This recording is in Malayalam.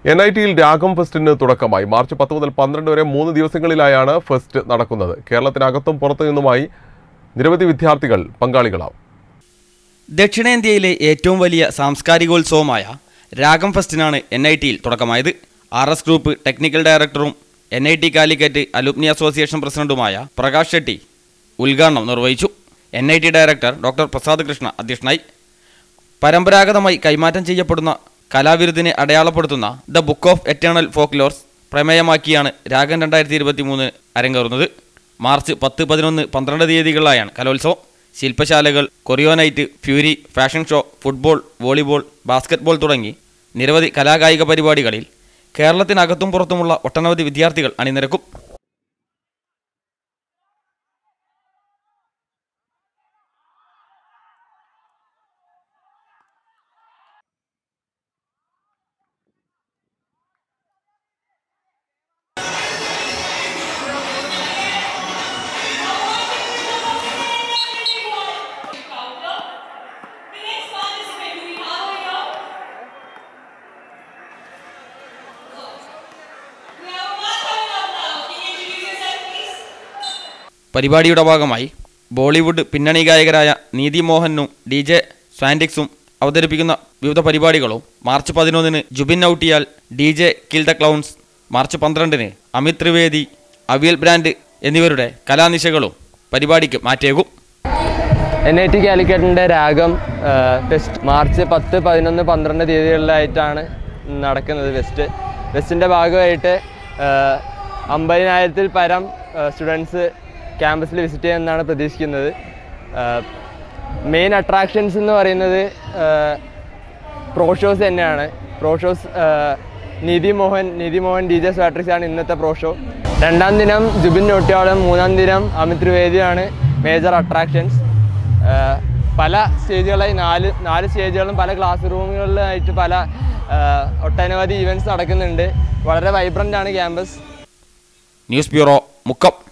എൻ ഐ ടിയിൽ രാഗം ഫെസ്റ്റിന് തുടക്കമായി മാർച്ച് പത്ത് മുതൽ പന്ത്രണ്ട് വരെ മൂന്ന് ദിവസങ്ങളിലായാണ് ഫെസ്റ്റ് നടക്കുന്നത് കേരളത്തിനകത്തും പുറത്തു നിന്നുമായി നിരവധി വിദ്യാർത്ഥികൾ പങ്കാളികളാവും ദക്ഷിണേന്ത്യയിലെ ഏറ്റവും വലിയ സാംസ്കാരികോത്സവമായ രാഗം ഫെസ്റ്റിനാണ് എൻ ഐ ടിയിൽ തുടക്കമായത് ആർ എസ് ഗ്രൂപ്പ് ടെക്നിക്കൽ ഡയറക്ടറും N I T Calicut alumni association പ്രസിഡന്റുമായ പ്രകാശ് ഷെട്ടി ഉദ്ഘാടനം നിർവഹിച്ചു N I T director doctor Prasad Krishna അധ്യക്ഷനായി പരമ്പരാഗതമായി കൈമാറ്റം ചെയ്യപ്പെടുന്ന കലാവിരുദിനെ അടയാളപ്പെടുത്തുന്ന the book of eternal folklores പ്രമേയമാക്കിയാണ് രാഗം രണ്ടായിരത്തി ഇരുപത്തി മൂന്ന് അരങ്ങേറുന്നത് മാർച്ച് പത്ത് പതിനൊന്ന് പന്ത്രണ്ട് തീയതികളിലായാണ് കലോത്സവം ശില്പശാലകൾ choreo night fury fashion show football volleyball basketball തുടങ്ങി നിരവധി കലാകായിക പരിപാടികളിൽ കേരളത്തിനകത്തും പുറത്തുമുള്ള ഒട്ടനവധി വിദ്യാർത്ഥികൾ അണിനിരക്കും The next participant we have here. We have one coming up now. Can you introduce yourself, please? പരിപാടിയുടെ ഭാഗമായി ബോളിവുഡ് പിന്നണി ഗായകരായ നീതി മോഹനും ഡി ജെ സ്വാൻഡിക്സും അവതരിപ്പിക്കുന്ന വിവിധ പരിപാടികളും മാർച്ച് പതിനൊന്നിന് Jubin Nautiyal D J kill the clowns March പന്ത്രണ്ടിന് അമിത് ത്രിവേദി അവിയൽ ബ്രാൻഡ് എന്നിവരുടെ കലാനിശകളും പരിപാടിക്ക് മാറ്റേകും എൻ ഐ ടി കാലിക്കറ്റിൻ്റെ രാഗം ഫെസ്റ്റ് മാർച്ച് പത്ത് പതിനൊന്ന് പന്ത്രണ്ട് തീയതികളിലായിട്ടാണ് നടക്കുന്നത് ഫെസ്റ്റ് ഫെസ്റ്റിൻ്റെ ഭാഗമായിട്ട് അമ്പതിനായിരത്തിൽ പരം സ്റ്റുഡൻസ് ക്യാമ്പസിൽ വിസിറ്റ് ചെയ്യുമെന്നാണ് പ്രതീക്ഷിക്കുന്നത് മെയിൻ അട്രാക്ഷൻസ് എന്ന് പറയുന്നത് പ്രോ ഷോസ് തന്നെയാണ് pro shows Nidhi Mohan Nidhi Mohan D J Swattrex ആണ് ഇന്നത്തെ പ്രോ ഷോ രണ്ടാം ദിനം ജുബിൻ നോട്ടിയാളും മൂന്നാം ദിനം അമിത് ത്രിവേദിയാണ് മേജർ അട്രാക്ഷൻസ് ആഹ് പല സ്റ്റേജുകളായി നാല് നാല് സ്റ്റേജുകളും പല ക്ലാസ് റൂമുകളിലായിട്ട് പല ആഹ് ഒട്ടനവധി ഇവൻറ്റ്സ് നടക്കുന്നുണ്ട് വളരെ വൈബ്രൻ്റ് ആണ് ക്യാമ്പസ് ന്യൂസ് ബ്യൂറോ മുക്കം